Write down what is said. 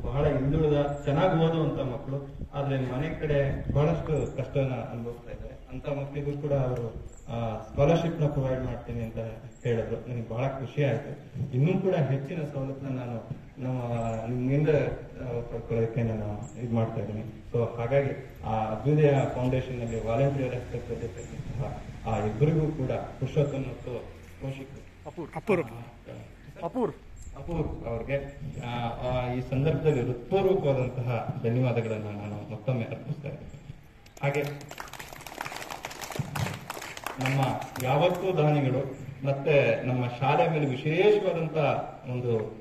ಬಹಳ ಹಿಂದುಳಿದ ಚೆನ್ನಾಗಿ ಓದುವಂತ ಮಕ್ಕಳು ಆದ್ರೆ ಮನೆ ಕಡೆ ಬಹಳಷ್ಟು ಕಷ್ಟನ ಅನುಭವಿಸ್ತಾ ಇದ್ದಾರೆ ಅಂತ ಮಕ್ಕಳಿಗೂ ಕೂಡ ಅವರು ಸ್ಕಾಲರ್ಶಿಪ್ ನ ಪ್ರೊವೈಡ್ ಮಾಡ್ತೀನಿ ಅಂತ ಹೇಳಿದ್ರು ನನಗೆ ಬಹಳ ಖುಷಿ ಆಯ್ತು ಇನ್ನೂ ಕೂಡ ಹೆಚ್ಚಿನ ಸವಲತ್ತನ್ನ ನಾನು ನಮ್ಮ ನಿಮ್ಮಿಂದ ಆ, ಪಡ್ಕೊಳ್ಳೋದಕ್ಕೆ ನಾನು ಇದು ಮಾಡ್ತಾ ಇದ್ದೀನಿ ಸೊ ಹಾಗಾಗಿ ಆ ಅಭ್ಯುದಯ ಫೌಂಡೇಶನ್ ನಲ್ಲಿ ವಾಲಂಟಿಯರ್ ಜೊತೆಗೆ ಸಹ ಆ ಇಬ್ಬರಿಗೂ ಕೂಡ ಪುರುಷೋತ್ತಮ್ ಮತ್ತು ಕೌಶಿಕ್ ಅಪೂರ್ ಅಪೂರ್ ಅಪೂರ್ ಅಪೂರ್ ಅವ್ರಿಗೆ ಆ, ಆ, ಈ ಸಂದರ್ಭದಲ್ಲಿ ಹೃತ್ಪೂರ್ವಕವಾದಂತಹ ಧನ್ಯವಾದಗಳನ್ನು ನಾನು ಮತ್ತೊಮ್ಮೆ ಅರ್ಪಿಸ್ತಾ ಇದ್ದೀನಿ ಹಾಗೆ ನಮ್ಮ ಯಾವತ್ತೂ ದಾನಿಗಳು ಮತ್ತೆ ನಮ್ಮ ಶಾಲೆ ಮೇಲೆ ವಿಶೇಷವಾದಂತಹ ಒಂದು